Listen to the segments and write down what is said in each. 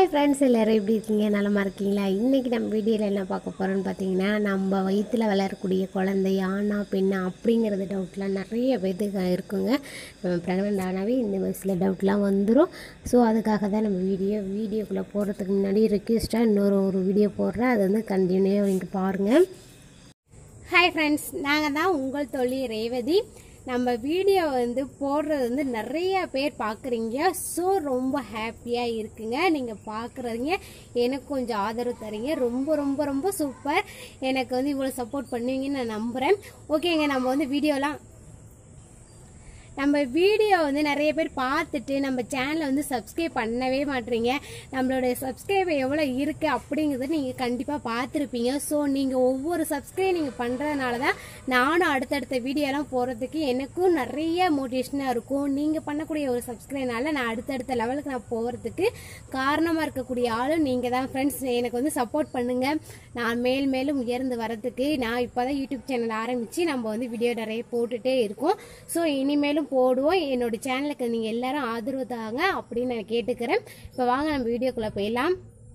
hi friends எல்லோரும் எப்படி இருக்கீங்க நலமா இருக்கீங்களா இன்றைக்கி நம்ம வீடியோவில் என்ன பார்க்க போகிறோன்னு பார்த்தீங்கன்னா நம்ம வயிற்றில் வளரக்கூடிய குழந்தை ஆணா பெண்ணா அப்படிங்கிறது டவுட்லாம் நிறைய பேருக்கு இருக்குங்க நம்ம ப்ரெக்னென்ட் ஆனாவே இந்த வயசில் டவுட்லாம் வந்துடும் ஸோ அதுக்காக தான் நம்ம வீடியோ வீடியோக்குள்ளே போகிறதுக்கு முன்னாடி ரெக்வஸ்ட்டாக இன்னொரு ஒரு வீடியோ போடுறேன் அது வந்து கண்டினியூவாக நீங்கள் பாருங்கள் ஹாய் ஃப்ரெண்ட்ஸ் நாங்கள் தான் உங்கள் தொழில் ரேவதி நம்ம வீடியோ வந்து போடுறது வந்து நிறைய பேர் பார்க்குறீங்க ஸோ ரொம்ப ஹாப்பியாக இருக்குங்க நீங்கள் பார்க்குறீங்க எனக்கு கொஞ்சம் ஆதரவு தரீங்க ரொம்ப ரொம்ப ரொம்ப சூப்பர் எனக்கு வந்து இவ்வளோ சப்போர்ட் பண்ணுவீங்கன்னு நான் நம்புகிறேன் ஓகேங்க நம்ம வந்து வீடியோலாம் நம்ம வீடியோ வந்து நிறைய பேர் பார்த்துட்டு நம்ம சேனலை வந்து சப்ஸ்கிரைப் பண்ணவே மாட்டீங்க நம்மளோட சப்ஸ்கிரைப் எவ்வளோ இருக்குது அப்படிங்கிறத நீங்கள் கண்டிப்பாக பார்த்துருப்பீங்க ஸோ நீங்கள் ஒவ்வொரு சப்ஸ்கிரைப் நீங்கள் பண்ணுறதுனால தான் நானும் அடுத்தடுத்த வீடியோலாம் போகிறதுக்கு எனக்கும் நிறைய மோட்டிவேஷனாக இருக்கும் நீங்கள் பண்ணக்கூடிய ஒரு சப்ஸ்கிரைப்னால நான் அடுத்தடுத்த லெவலுக்கு நான் போகிறதுக்கு காரணமாக இருக்கக்கூடிய ஆளும் நீங்கள் தான் ஃப்ரெண்ட்ஸ் எனக்கு வந்து சப்போர்ட் பண்ணுங்கள் நான் மேல் மேலும் உயர்ந்து வரதுக்கு நான் இப்போ தான் யூடியூப் சேனல் ஆரம்பித்து நம்ம வந்து வீடியோ நிறைய போட்டுகிட்டே இருக்கோம் ஸோ இனிமேலும் போடுவோம் என்னோட சேனலுக்கு நீங்கள் எல்லாரும் ஆதரவு தாங்க அப்படின்னு நான் கேட்டுக்கிறேன் இப்போ வாங்க நம்ம வீடியோக்குள்ளே போயிடலாம்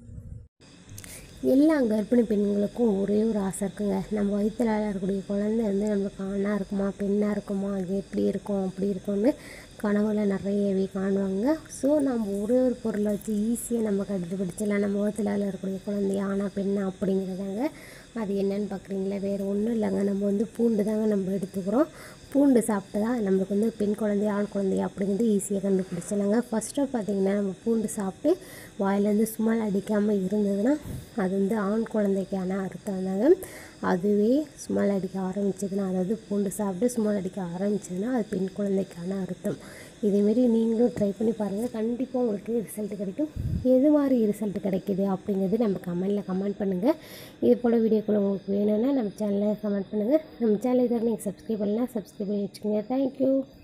எல்லா கர்ப்பிணி பெண்களுக்கும் ஒரே ஒரு ஆசை இருக்குங்க நம்ம வயிற்றில் இருக்கக்கூடிய குழந்தை வந்து நம்மளுக்கு ஆணாக இருக்குமா பெண்ணாக இருக்குமா அது எப்படி இருக்கும் அப்படி இருக்கும்னு கனவுல நிறையவே காணுவாங்க ஸோ நம்ம ஒரே ஒரு பொருளை வச்சு ஈஸியாக நம்ம கண்டுபிடிச்சிடலாம் நம்ம வயிற்றில் இருக்கக்கூடிய குழந்தை ஆணா பெண்ணா அப்படிங்கிறதாங்க அது என்னன்னு பார்க்குறீங்களா வேறு ஒன்றும் இல்லைங்க நம்ம வந்து பூண்டு தாங்க நம்ம எடுத்துக்கிறோம் பூண்டு சாப்பிட்டு தான் நம்மளுக்கு வந்து பெண் குழந்தையா ஆண் குழந்தையா அப்படிங்கிறது ஈஸியாக கண்டுபிடிச்சிடலாங்க ஃபஸ்ட்டு பார்த்தீங்கன்னா நம்ம பூண்டு சாப்பிட்டு வாயிலேருந்து ஸ்மெல் அடிக்காமல் இருந்ததுன்னா அது வந்து ஆண் குழந்தைக்கான அர்த்தம் தாங்க அதுவே ஸ்மெல் அடிக்க ஆரம்பிச்சதுன்னா அதாவது பூண்டு சாப்பிட்டு ஸ்மெல் அடிக்க ஆரம்பிச்சதுன்னா அது பெண் குழந்தைக்கான அர்த்தம் இதேமாரி நீங்களும் ட்ரை பண்ணி பாருங்கள் கண்டிப்பாக உங்களுக்கு ரிசல்ட் கிடைக்கும் எது மாதிரி ரிசல்ட் கிடைக்கிது அப்படிங்கிறது நம்ம கமெண்டில் கமெண்ட் பண்ணுங்கள் இது போல் வீடியோக்குள்ள உங்களுக்கு வேணும்னா நம்ம சேனலில் கமெண்ட் பண்ணுங்கள் நம்ம சேனல் இதை நீங்கள் சப்ஸ்கிரைப் பண்ணலாம் சப்ஸ்கிரைப் பண்ணி வச்சுக்கோங்க தேங்க்யூ